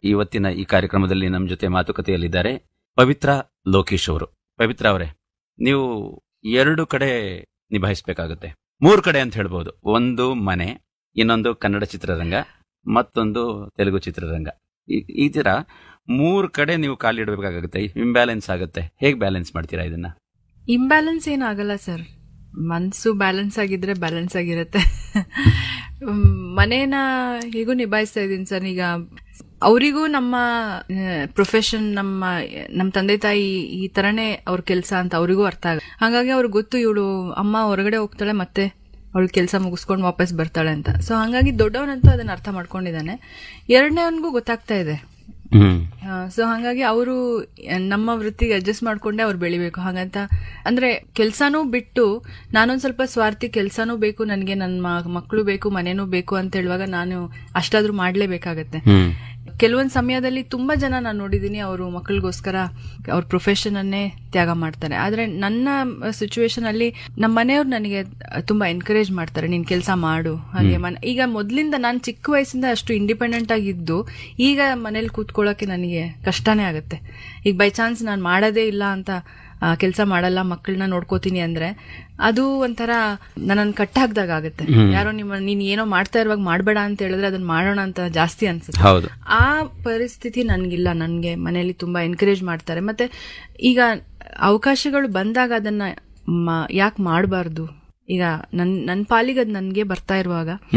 ಇವತ್ತಿನ ಈ ಕಾರ್ಯಕ್ರಮದಲ್ಲಿ ನಮ್ಮ ಜೊತೆ ಮಾತುಕತೆಯಲ್ಲಿದ್ದಾರೆ ಪವಿತ್ರ ಲೋಕೇಶ್ ಅವರು ಪವಿತ್ರ ಅವರೇ ನೀವು ಎರಡು ಕಡೆ ನಿಭಾಯಿಸಬೇಕಾಗುತ್ತೆ ಮೂರು ಕಡೆ ಅಂತ ಹೇಳ್ಬೋದು ಒಂದು ಮನೆ ಇನ್ನೊಂದು ಕನ್ನಡ ಚಿತ್ರರಂಗ ಮತ್ತೊಂದು ತೆಲುಗು ಚಿತ್ರರಂಗ ಈ- ಈ ತರ ಮೂರು ಕಡೆ ನೀವು ಕಾಲಿಡಬೇಕಾಗುತ್ತೆ ಇಂಬ್ಯಾಲೆನ್ಸ್ ಆಗುತ್ತೆ ಹೇಗೆ ಬ್ಯಾಲೆನ್ಸ್ ಮಾಡ್ತೀರಾ ಇದನ್ನ ಇಂಬ್ಯಾಲೆನ್ಸ್ ಏನಾಗಲ್ಲ ಸರ್ ಮನ್ಸು ಬ್ಯಾಲೆನ್ಸ್ ಆಗಿದ್ರೆ ಬ್ಯಾಲೆನ್ಸ್ ಆಗಿರುತ್ತೆ ಮ್, ಮನೇನ ಹೇಗೂ ನಿಭಾಯಿಸ್ತಾ ಇದ್ದೀನಿ ಸರ್ ಈಗ ಅವರಿಗೂ ನಮ್ಮ ಪ್ರೊಫೆಷನ್ ನಮ್ಮ ನಮ್ಮ ತಂದೆ ತಾಯಿ ಈ ತರನೇ ಅವ್ರ ಕೆಲಸ ಅಂತ ಅವರಿಗೂ ಅರ್ಥ ಆಗ ಹಾಗಾಗಿ ಅವ್ರಿಗೆ ಗೊತ್ತು ಇವಳು ಅಮ್ಮ ಹೊರಗಡೆ ಹೋಗ್ತಾಳೆ ಮತ್ತೆ ಅವಳು ಕೆಲಸ ಮುಗಿಸ್ಕೊಂಡು ವಾಪಸ್ ಬರ್ತಾಳೆ ಅಂತ ಸೊ ಹಾಗಾಗಿ ದೊಡ್ಡವನಂತೂ ಅದನ್ನ ಅರ್ಥ ಮಾಡ್ಕೊಂಡಿದ್ದಾನೆ ಎರಡನೇವನ್ಗೂ ಗೊತ್ತಾಗ್ತಾ ಇದೆ ಸೊ ಹಾಗಾಗಿ ಅವರು ನಮ್ಮ ವೃತ್ತಿಗೆ ಅಡ್ಜಸ್ಟ್ ಮಾಡ್ಕೊಂಡೆ ಅವ್ರು ಬೆಳಿಬೇಕು ಹಾಗಂತ ಅಂದ್ರೆ ಕೆಲ್ಸಾನೂ ಬಿಟ್ಟು ನಾನೊಂದ್ ಸ್ವಲ್ಪ ಸ್ವಾರ್ಥಿ ಕೆಲ್ಸಾನೂ ಬೇಕು ನನಗೆ ನನ್ನ ಮಕ್ಕಳು ಬೇಕು ಮನೇನೂ ಬೇಕು ಅಂತ ಹೇಳುವಾಗ ನಾನು ಅಷ್ಟಾದ್ರೂ ಮಾಡ್ಲೇಬೇಕಾಗತ್ತೆ ಕೆಲವೊಂದ್ ಸಮಯದಲ್ಲಿ ತುಂಬಾ ಜನ ನಾನು ನೋಡಿದೀನಿ ಅವರು ಮಕ್ಕಳಿಗೋಸ್ಕರ ಅವ್ರ ಪ್ರೊಫೆಷನ್ ಅನ್ನೇ ತ್ಯಾಗ ಮಾಡ್ತಾರೆ ಆದ್ರೆ ನನ್ನ ಸಿಚುವೇಶನ್ ಅಲ್ಲಿ ನಮ್ಮ ಮನೆಯವ್ರು ನನಗೆ ತುಂಬಾ ಎನ್ಕರೇಜ್ ಮಾಡ್ತಾರೆ ನೀನ್ ಕೆಲಸ ಮಾಡು ಹಾಗೆ ಮನ್ ಈಗ ಮೊದ್ಲಿಂದ ನಾನು ಚಿಕ್ಕ ವಯಸ್ಸಿಂದ ಅಷ್ಟು ಇಂಡಿಪೆಂಡೆಂಟ್ ಆಗಿದ್ದು ಈಗ ಮನೇಲಿ ಕೂತ್ಕೊಳ್ಳೋಕೆ ನನಗೆ ಕಷ್ಟನೇ ಆಗುತ್ತೆ ಈಗ ಬೈ ಚಾನ್ಸ್ ನಾನು ಮಾಡೋದೇ ಇಲ್ಲ ಅಂತ ಕೆಲಸ ಮಾಡಲ್ಲ ಮಕ್ಕಳನ್ನ ನೋಡ್ಕೋತೀನಿ ಅಂದ್ರೆ ಅದು ಒಂಥರ ನನ್ನನ್ನು ಕಟ್ಟಾಕ್ದಾಗ ಆಗುತ್ತೆ ಯಾರೋ ನಿಮ್ಮ ನೀನ್ ಏನೋ ಮಾಡ್ತಾ ಇರುವಾಗ ಮಾಡ್ಬೇಡ ಅಂತ ಹೇಳಿದ್ರೆ ಅದನ್ನ ಮಾಡೋಣ ಅಂತ ಜಾಸ್ತಿ ಅನ್ಸುತ್ತೆ ಹೌದು ಆ ಪರಿಸ್ಥಿತಿ ನನ್ಗಿಲ್ಲ ನನ್ಗೆ ಮನೆಯಲ್ಲಿ ತುಂಬಾ ಎನ್ಕರೇಜ್ ಮಾಡ್ತಾರೆ ಮತ್ತೆ ಈಗ ಅವಕಾಶಗಳು ಬಂದಾಗ ಅದನ್ನ ಯಾಕೆ ಮಾಡಬಾರ್ದು ಈಗ ನನ್ ನನ್ನ ಪಾಲಿಗೆ ಅದು ನನಗೆ ಬರ್ತಾ ಇರುವಾಗ